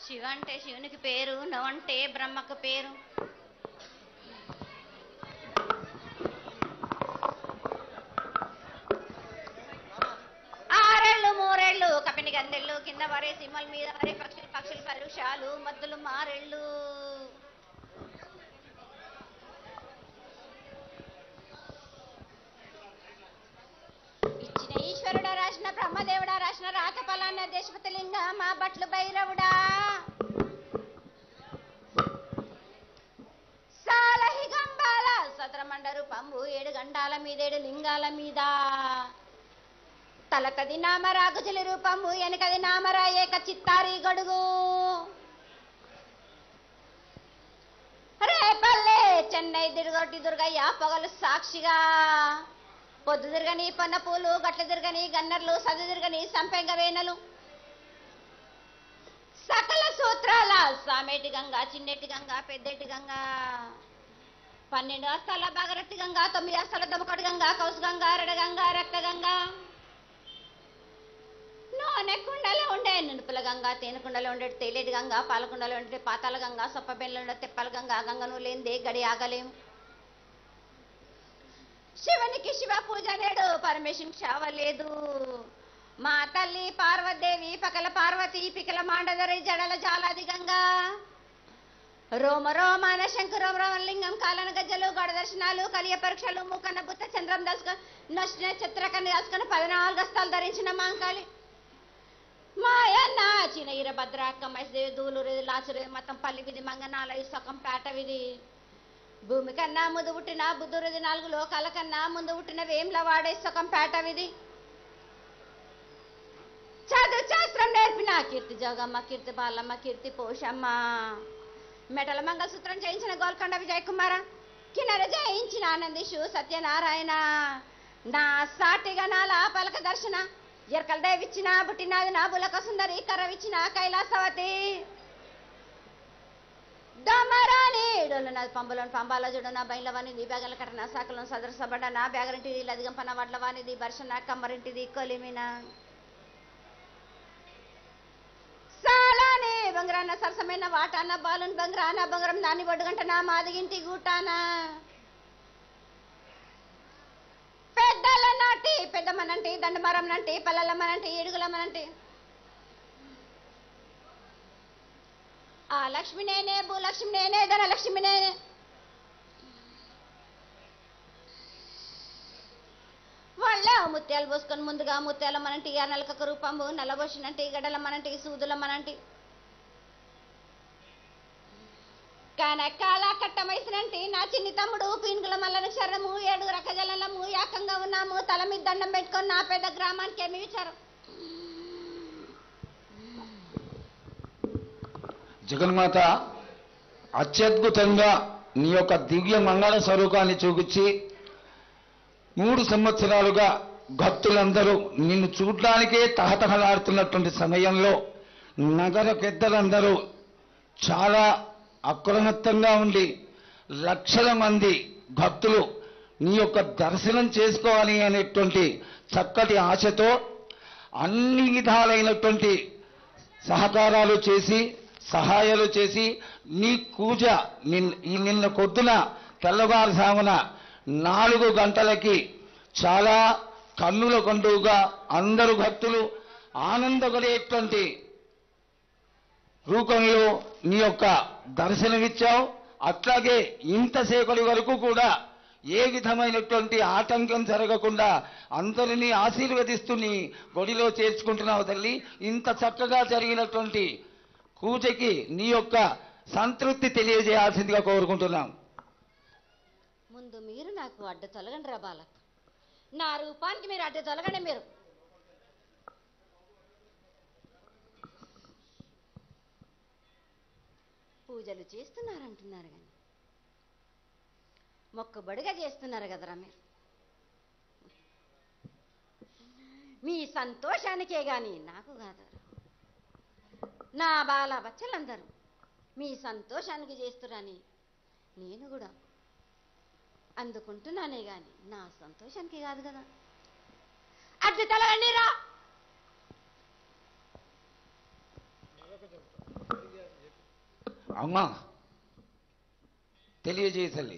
శివ అంటే శివునికి పేరు నవంటే బ్రహ్మకు పేరు ఆరేళ్ళు మూరేళ్ళు కపిని గందెళ్ళు కింద వరే సిమ్మల మీద వరే పక్షులు పక్షులు పరుషాలు మద్దులు మారేళ్ళు ఇచ్చిన ఈశ్వరుడా రాసిన బ్రహ్మదేవుడా రాసిన రాత ఫలాన్న దేశపతి లింగ మా బట్లు భైరవుడా సాలహి గంబాల సతరమండరు పంబు ఏడు గండాల మీద ఏడు లింగాల మీద తలకది నామరాగుజలి రూపము వెనకది నామరా ఏక చిత్తారి గడుగు రేపల్లే చెన్నై దిరుగొట్టి దుర్గయ్య పొగలు సాక్షిగా పొద్దు తిరగని పన్న పూలు గట్ల తిరగని గన్నర్లు సదు తిరగని సంపెంగ వేనలు సకల సూత్రాల సామేటి గంగ చిన్నెట్టి గంగ పెద్దెట్టి గంగ పన్నెండు అస్తాల బాగరత్తి గంగ తొమ్మిది అస్తాల దమకటి గంగ కౌసు గంగ రెడ గంగ రక్త గంగ నూనె కుండలో ఉండే నునుపుల గంగ తేనె కుండలో ఉండే తేలేటి గంగ పాలకుండలో ఉండే పాతాల గంగ సొప్ప బెల్లలో ఉండే తెప్పల గంగ గంగ నువ్వు లేనిదే గడి ఆగలేం శివునికి శివ పూజ నేడు పరమేశ్వరునికి శావ లేదు మా తల్లి పార్వదేవి పకల పార్వతి పికల మాండదరి జడల జాలాది గంగా రోమ రోమాన శంకరం రోమలింగం కాలన గజ్జలు గడ దర్శనాలు కలియ పరీక్షలు మూకన్న బుత్త చంద్రం దశక నచ్చిన చిత్రకన్న దాసుకుని పద్నాలుగు హస్తాలు ధరించిన మాంకాళి మాయన్న చిన ఇర భద్రాక్క మైసదేవి దూలూరు లాచురు మతం పల్లి విధి మంగనాల ఇసకం పేట విధి భూమి కన్నా ముందు పుట్టిన బుద్ధురుది నాలుగు లోకాల కన్నా ముందు పుట్టిన వేంల వాడే సుఖం పేట విధి చదువు శాస్త్రం నేర్పిన కీర్తి జోగమ్మ కీర్తి బాలమ్మ కీర్తి పోషమ్మ మెటల మంగళసూత్రం చేయించిన గోల్కొండ విజయ్ కుమార కిన్నర జయించిన ఆనందిషు సత్యనారాయణ నా సాటిగా నాల పలక దర్శన ఎరకల దేవిచ్చిన బుట్టినాది నా బులక సుందరి కరవిచ్చిన కైలాసవతి దమరాని డొల్లన పంబలోని పంబాల జుడన బయలవాని నీ బ్యాగల కట్టన సాకలను సదరసబడ నా బ్యాగరింటిది లదిగంపన వడ్లవానిది బర్షన కమ్మరింటిది కొలిమిన సాలానే బంగారాన సరసమైన వాటాన బాలున్ బంగారాన బంగారం నాని బొడ్డుగంటన మాదిగింటి గూటాన పెద్దల నాటి పెద్దమ్మనంటి దండమరం నంటి పల్లెలమ్మనంటి ఏడుగులమ్మనంటి ఆ లక్ష్మి నేనే భూలక్ష్మి నేనే ధనలక్ష్మి నేనే వాళ్ళ ముత్యాలు పోసుకొని ముందుగా ముత్యాల మనంటి ఆ నలకక రూపంబు నల్లబోసినంటి గడల మనంటి సూదుల మనంటి కనకాల కట్టమైసినంటి నా చిన్ని తమ్ముడు పీనుగుల మల్లని శరణము ఏడు రకజలము ఏకంగా ఉన్నాము తల మీద దండం పెట్టుకొని నా పెద్ద గ్రామానికి ఏమి విచారం జగన్మాత అత్యద్భుతంగా నీ యొక్క దివ్య మంగళ స్వరూపాన్ని చూపించి మూడు సంవత్సరాలుగా భక్తులందరూ నిన్ను చూడడానికే తహతహలాడుతున్నటువంటి సమయంలో నగర పెద్దలందరూ చాలా అప్రమత్తంగా ఉండి లక్షల మంది భక్తులు నీ యొక్క దర్శనం చేసుకోవాలి అనేటువంటి చక్కటి ఆశతో అన్ని విధాలైనటువంటి సహకారాలు చేసి సహాయాలు చేసి నీ పూజ నిన్- ఈ నిన్న కొద్దున తెల్లవారుజామున నాలుగు గంటలకి చాలా కన్నుల కండుగా అందరు భక్తులు ఆనందపడేటువంటి రూపంలో నీ యొక్క దర్శనమిచ్చావు అట్లాగే ఇంతసేపటి వరకు కూడా ఏ విధమైనటువంటి ఆటంకం జరగకుండా అందరినీ ఆశీర్వదిస్తూ నీ గుడిలో చేర్చుకుంటున్నావు తల్లి ఇంత చక్కగా జరిగినటువంటి పూజకి నీ యొక్క సంతృప్తి తెలియజేయాల్సిందిగా కోరుకుంటున్నాం ముందు మీరు నాకు అడ్డు తొలగండి రా బాలక్ నా రూపానికి మీరు అడ్డు తొలగండి మీరు పూజలు చేస్తున్నారంటున్నారు కానీ మొక్కుబడిగా చేస్తున్నారు కదరా మీరు మీ సంతోషానికే గాని నాకు కాదరా నా బాల బచ్చలందరూ మీ సంతోషానికి చేస్తురని నేను కూడా అందుకుంటున్నానే గాని నా సంతోషానికి కాదు కదా అడ్డు తలగండిరా అమ్మా తెలియజేయ తల్లి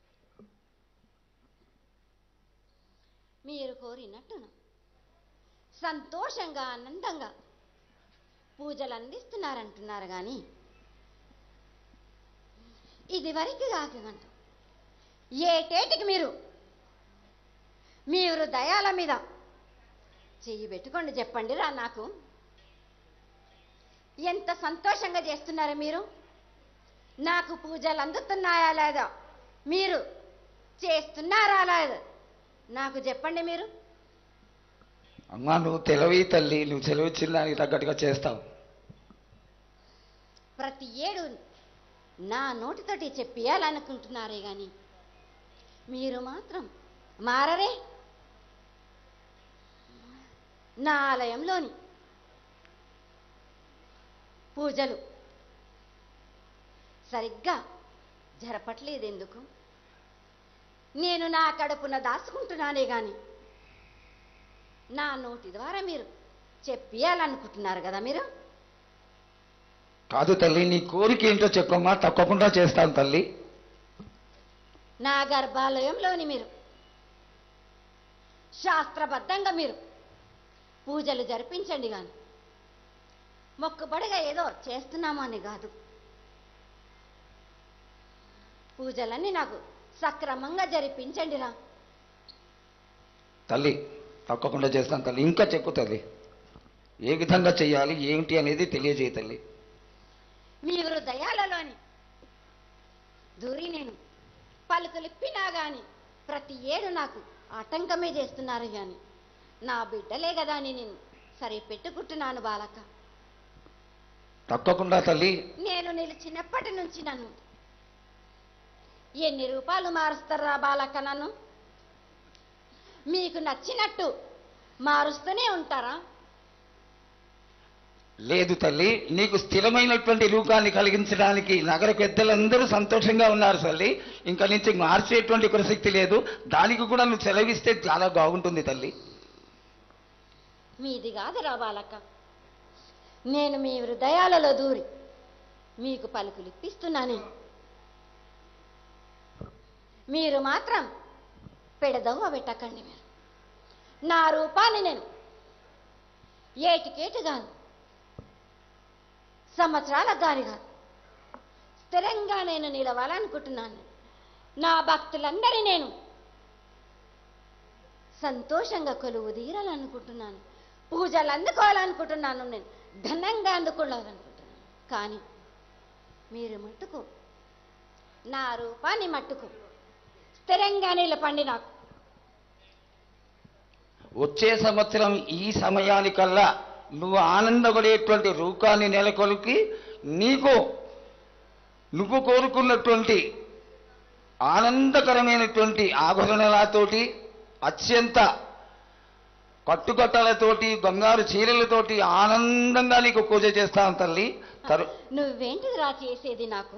మీరు కోరినట్టున సంతోషంగా ఆనందంగా పూజలు అందిస్తున్నారంటున్నారు కానీ ఇది వరకు కాకంట ఏటేటికి మీరు మీరు దయాల మీద చెయ్యి పెట్టుకోండి చెప్పండి రా నాకు ఎంత సంతోషంగా చేస్తున్నారు మీరు నాకు పూజలు అందుతున్నాయా లేదా మీరు చేస్తున్నారా లేదా నాకు చెప్పండి మీరు అమ్మా నువ్వు తెలివి తల్లి నువ్వు సెలవిచ్చిన దానికి తగ్గట్టుగా చేస్తావు ప్రతి ఏడు నా నోటితోటి చెప్పియాలనుకుంటున్నారే గాని మీరు మాత్రం మారరే నా ఆలయంలోని పూజలు సరిగ్గా జరపట్లేదు ఎందుకు నేను నా కడుపున దాచుకుంటున్నానే గాని నా నోటి ద్వారా మీరు చెప్పియాలనుకుంటున్నారు కదా మీరు కాదు తల్లి నీ కోరిక ఏంటో చెప్పమ్మా తప్పకుండా చేస్తాను తల్లి నా గర్భాలయంలోని మీరు శాస్త్రబద్ధంగా మీరు పూజలు జరిపించండి గాని మొక్కుబడిగా ఏదో చేస్తున్నాము అని కాదు పూజలన్నీ నాకు సక్రమంగా జరిపించండి రా తల్లి తప్పకుండా చేస్తాను తల్లి ఇంకా చెప్పు తల్లి ఏ విధంగా చేయాలి ఏంటి అనేది తెలియజేయ తల్లి మీ హృదయాలలోని దూరి నేను పలుకులిప్పినా గాని ప్రతి ఏడు నాకు ఆటంకమే చేస్తున్నారు గాని నా బిడ్డలే కదా అని నేను సరి పెట్టుకుంటున్నాను బాలక తప్పకుండా తల్లి నేను నిలిచినప్పటి నుంచి నన్ను ఎన్ని రూపాయలు మారుస్తారా బాలక నన్ను మీకు నచ్చినట్టు మారుస్తూనే ఉంటారా లేదు తల్లి నీకు స్థిరమైనటువంటి రూపాన్ని కలిగించడానికి నగర పెద్దలందరూ సంతోషంగా ఉన్నారు తల్లి ఇంకా నుంచి మార్చేటువంటి ప్రసక్తి లేదు దానికి కూడా నువ్వు సెలవిస్తే చాలా బాగుంటుంది తల్లి మీది కాదురా బాలక నేను మీ హృదయాలలో దూరి మీకు పలుకులు ఇప్పిస్తున్నాను మీరు మాత్రం పెడదవ్వ పెట్టకండి మీరు నా రూపాన్ని నేను ఏటికేటు కాదు సంవత్సరాలకు గాని కాదు స్థిరంగా నేను నిలవాలనుకుంటున్నాను నా భక్తులందరి నేను సంతోషంగా కొలువు తీరాలనుకుంటున్నాను పూజలు అందుకోవాలనుకుంటున్నాను నేను ఘనంగా అందుకోవాలనుకుంటున్నాను కానీ మీరు మట్టుకు నా రూపాన్ని మట్టుకు స్థిరంగా నిలపండి నాకు వచ్చే సంవత్సరం ఈ సమయానికల్లా నువ్వు ఆనందపడేటువంటి రూపాన్ని నెలకొల్పి నీకు నువ్వు కోరుకున్నటువంటి ఆనందకరమైనటువంటి ఆభరణాలతోటి అత్యంత కట్టుకట్టలతోటి బంగారు చీరలతోటి ఆనందంగా నీకు పూజ చేస్తాను తల్లి తరు నువ్వేంటిది రా చేసేది నాకు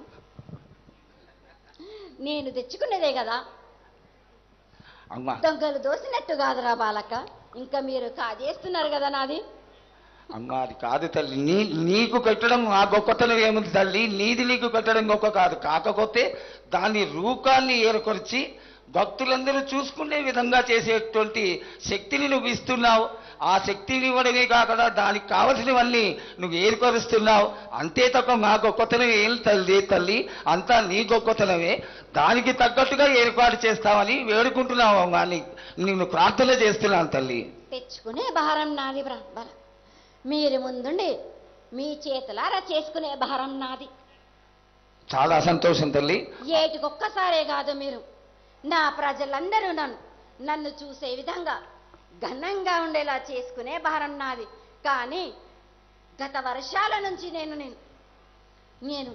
నేను తెచ్చుకున్నదే కదా అమ్మా దొంగలు దోసినట్టు కాదురా బాలక ఇంకా మీరు కాజేస్తున్నారు కదా నాది అమ్మా అది కాదు తల్లి నీ నీకు కట్టడం ఆ గొప్పతనం ఏముంది తల్లి నీది నీకు కట్టడం గొప్ప కాదు కాకపోతే దాని రూపాన్ని ఏర్పరిచి భక్తులందరూ చూసుకునే విధంగా చేసేటువంటి శక్తిని నువ్వు ఇస్తున్నావు ఆ శక్తిని ఇవ్వడమే కాకుండా దానికి కావలసినవన్నీ నువ్వు ఏర్పరుస్తున్నావు అంతే తప్ప మా గొప్పతనం ఏం తల్లి తల్లి అంతా నీ గొప్పతనమే దానికి తగ్గట్టుగా ఏర్పాటు చేస్తామని వేడుకుంటున్నావు అమ్మా నీ నిన్ను ప్రార్థన చేస్తున్నాను తల్లి తెచ్చుకునే భారం నాది బ్రా బల మీరు ముందుండి మీ చేతులారా చేసుకునే భారం నాది చాలా సంతోషం తల్లి ఏటికొక్కసారే కాదు మీరు నా ప్రజలందరూ నన్ను నన్ను చూసే విధంగా ఘనంగా ఉండేలా చేసుకునే భారం నాది కానీ గత వర్షాల నుంచి నేను నేను నేను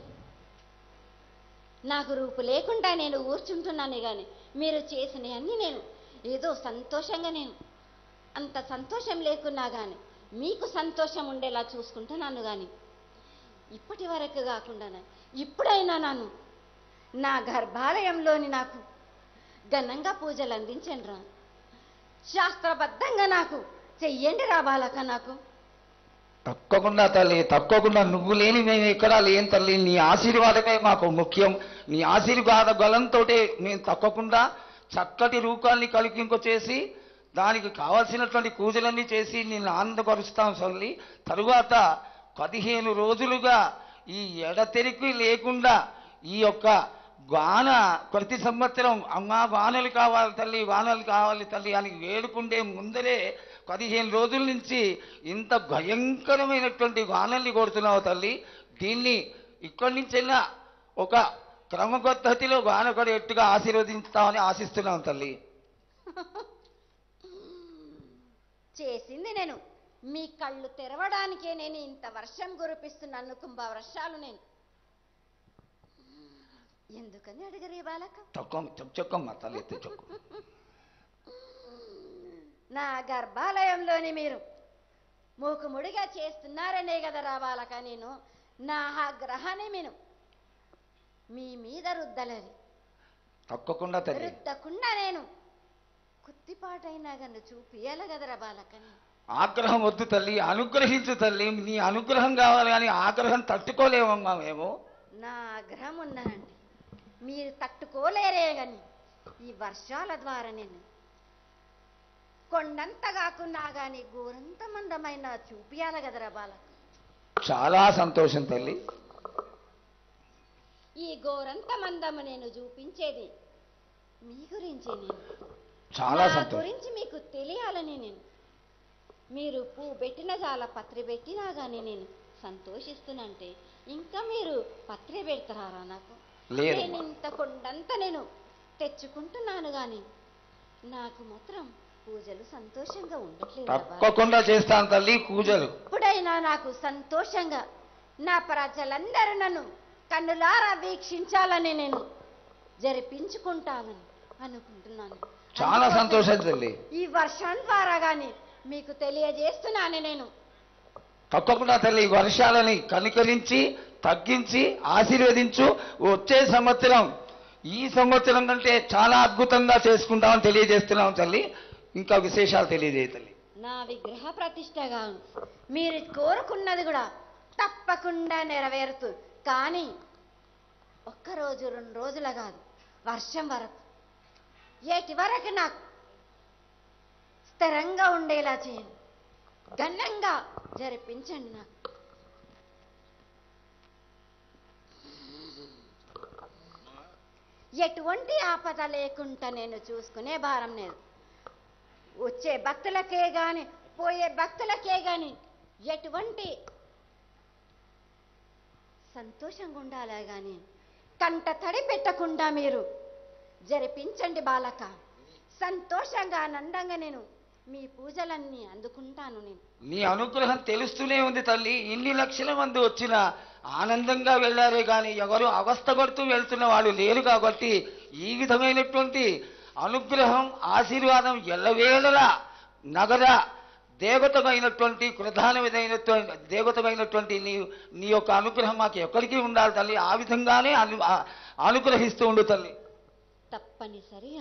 నాకు రూపు లేకుండా నేను ఊర్చుంటున్నానే కానీ మీరు చేసినవన్నీ నేను ఏదో సంతోషంగా నేను అంత సంతోషం లేకున్నా కానీ మీకు సంతోషం ఉండేలా చూసుకుంటున్నాను కానీ ఇప్పటి వరకు కాకుండా ఇప్పుడైనా నన్ను నా గర్భాలయంలోని నాకు ఘనంగా పూజలు అందించండి రా శాస్త్రబద్ధంగా నాకు చెయ్యండి రా బాలక నాకు తప్పకుండా తల్లి తప్పకుండా నువ్వు లేని మేము ఎక్కడా లేం తల్లి నీ ఆశీర్వాదమే మాకు ముఖ్యం నీ ఆశీర్వాద బలంతో మేము తప్పకుండా చక్కటి రూపాన్ని కలిగింకొచ్చేసి దానికి కావలసినటువంటి పూజలన్నీ చేసి నిన్ను ఆనందపరుస్తాం తల్లి తరువాత పదిహేను రోజులుగా ఈ ఎడతెరికి లేకుండా ఈ యొక్క వాన ప్రతి సంవత్సరం అమ్మా వానలు కావాలి తల్లి వానలు కావాలి తల్లి అని వేడుకుంటే ముందరే పదిహేను రోజుల నుంచి ఇంత భయంకరమైనటువంటి వానల్ని కొడుతున్నావు తల్లి దీన్ని ఇక్కడి నుంచైనా ఒక క్రమ పద్ధతిలో వాన పడేట్టుగా ఆశీర్వదిస్తామని ఆశిస్తున్నాం తల్లి చేసింది నేను మీ కళ్ళు తెరవడానికే నేను ఇంత వర్షం కురిపిస్తున్నాను కుంభ వర్షాలు నేను ఎందుకని అడిగరు బాలక చొక్కం చొక్ చొక్కమ్మ తల్లి ఎత్తి చొక్కు నా గర్భాలయంలోని మీరు మూకుముడిగా చేస్తున్నారనే కదా రా బాలక నేను నా ఆగ్రహాన్ని నేను మీ మీద రుద్దలేదు తప్పకుండా తల్లి రుద్దకుండా నేను కుత్తిపాటైనా గన్ను చూపియాల కదరా బాలకని ఆగ్రహం వద్దు తల్లి అనుగ్రహించు తల్లి నీ అనుగ్రహం కావాలి కానీ ఆగ్రహం తట్టుకోలేమమ్మా మేము నా ఆగ్రహం ఉన్నానండి మీరు తట్టుకోలేరే గాని ఈ వర్షాల ద్వారా నేను కొండంత కాకున్నా గాని గోరంత మందమైన చూపియాల కదరా బాలక చాలా సంతోషం తల్లి ఈ గోరంత మందము నేను చూపించేది మీ గురించి నేను చాలా నా సంతోషం గురించి మీకు తెలియాలని నేను మీరు పువ్వు పెట్టిన చాలా పత్రి పెట్టినా కానీ నేను సంతోషిస్తున్నంటే ఇంకా మీరు పత్రి పెడతారా నాకు లేదు. నేను ఇంత కొండంత నేను తెచ్చుకుంటున్నాను కానీ నాకు మాత్రం పూజలు సంతోషంగా ఉండట్లేదు బాబా. తప్పకుండా చేస్తాను తల్లి పూజలు ఎప్పుడైనా నాకు సంతోషంగా నా ప్రజలందరూ నన్ను కన్నులారా వీక్షించాలని నేను జరిపించుకుంటానని అనుకుంటున్నాను చాలా అందుకోసం సంతోషం తల్లి ఈ వర్షం ద్వారా గాని మీకు తెలియజేస్తున్నాను నేను తప్పకుండా తల్లి ఈ వర్షాలని కనికరించి తగ్గించి ఆశీర్వదించు వచ్చే సంవత్సరం ఈ సంవత్సరం కంటే చాలా అద్భుతంగా చేసుకుంటామని తెలియజేస్తున్నాం తల్లి ఇంకా విశేషాలు తెలియజేయ తల్లి నా విగ్రహ ప్రతిష్టగా మీరు కోరుకున్నది కూడా తప్పకుండా నెరవేరుతు కానీ ఒక్క రోజు రెండు రోజుల కాదు వర్షం వరకు ఏటి వరకు నాకు స్థిరంగా ఉండేలా చేయండి ఘనంగా జరిపించండి నాకు ఎటువంటి ఆపద లేకుండా నేను చూసుకునే భారం లేదు వచ్చే భక్తులకే గాని పోయే భక్తులకే గాని ఎటువంటి సంతోషంగా ఉండాలా గాని కంట తడి పెట్టకుండా మీరు జరిపించండి బాలక సంతోషంగా ఆనందంగా నేను మీ పూజలన్నీ అందుకుంటాను నేను నీ అనుగ్రహం తెలుస్తూనే ఉంది తల్లి ఇన్ని లక్షల మంది వచ్చినా ఆనందంగా వెళ్ళారే కానీ ఎవరు అవస్థపడుతూ వెళ్తున్న వాళ్ళు లేరు కాబట్టి ఈ విధమైనటువంటి అనుగ్రహం ఆశీర్వాదం ఎల్లవేళలా నగర దేవతమైనటువంటి ప్రధానమైనటువంటి దేవతమైనటువంటి నీ నీ యొక్క అనుగ్రహం మాకు ఎక్కడికి ఉండాలి తల్లి ఆ విధంగానే అను ఆ- అనుగ్రహిస్తూ ఉండు తల్లి తప్పనిసరిగా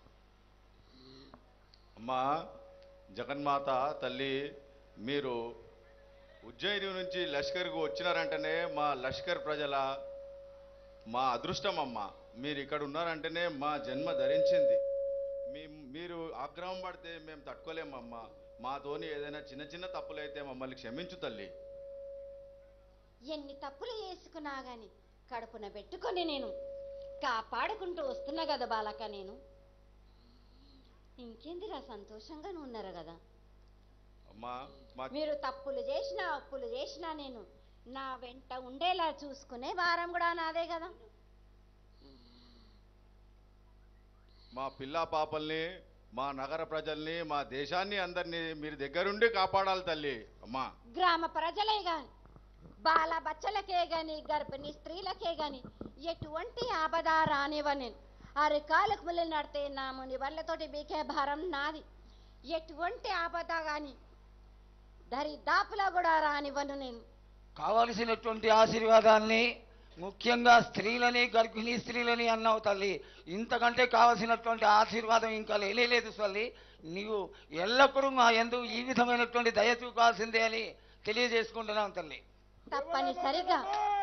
అమ్మా జగన్మాత తల్లి మీరు ఉజ్జయిని నుంచి లష్కర్కు వచ్చినారంటేనే మా లష్కర్ ప్రజల మా అదృష్టం అమ్మ మీరు ఇక్కడ ఉన్నారంటేనే మా జన్మ ధరించింది మీ మీరు ఆగ్రహం పడితే మేము తట్టుకోలేమమ్మా మాతోని ఏదైనా చిన్న చిన్న తప్పులైతే మమ్మల్ని క్షమించు తల్లి ఎన్ని తప్పులు చేసుకున్నా గాని కడుపున పెట్టుకొని నేను కాపాడుకుంటూ వస్తున్నా కదా బాలక నేను ఇంకేందిరా సంతోషంగానే ఉన్నారు కదా అమ్మా మా మీరు తప్పులు చేసినా అప్పులు చేసినా నేను నా వెంట ఉండేలా చూసుకునే వారం కూడా నాదే కదా మా పిల్ల పాపల్ని మా నగర ప్రజల్ని మా దేశాన్ని అందరినీ మీరు దగ్గరుండి కాపాడాలి తల్లి అమ్మా గ్రామ ప్రజలే గాని బాల బచ్చలకే గాని గర్భిణీ స్త్రీలకే గాని ఎటువంటి ఆపద రానివ్వ నేను అరికాలకు ముళ్ళు నడితే నా ముని వాళ్ళతోటి బీకే భారం నాది ఎటువంటి ఆపద గాని దరిదాపులా కూడా రానివ్వను నేను కావలసినటువంటి ఆశీర్వాదాన్ని ముఖ్యంగా స్త్రీలని గర్భిణీ స్త్రీలని అన్నావు తల్లి ఇంతకంటే కావలసినటువంటి ఆశీర్వాదం ఇంకా లేనేలేదు తల్లి నీవు ఎల్లప్పుడూ మా ఎందు ఈ విధమైనటువంటి దయ చూపాల్సిందే అని తెలియజేసుకుంటున్నాం తల్లి తప్పనిసరిగా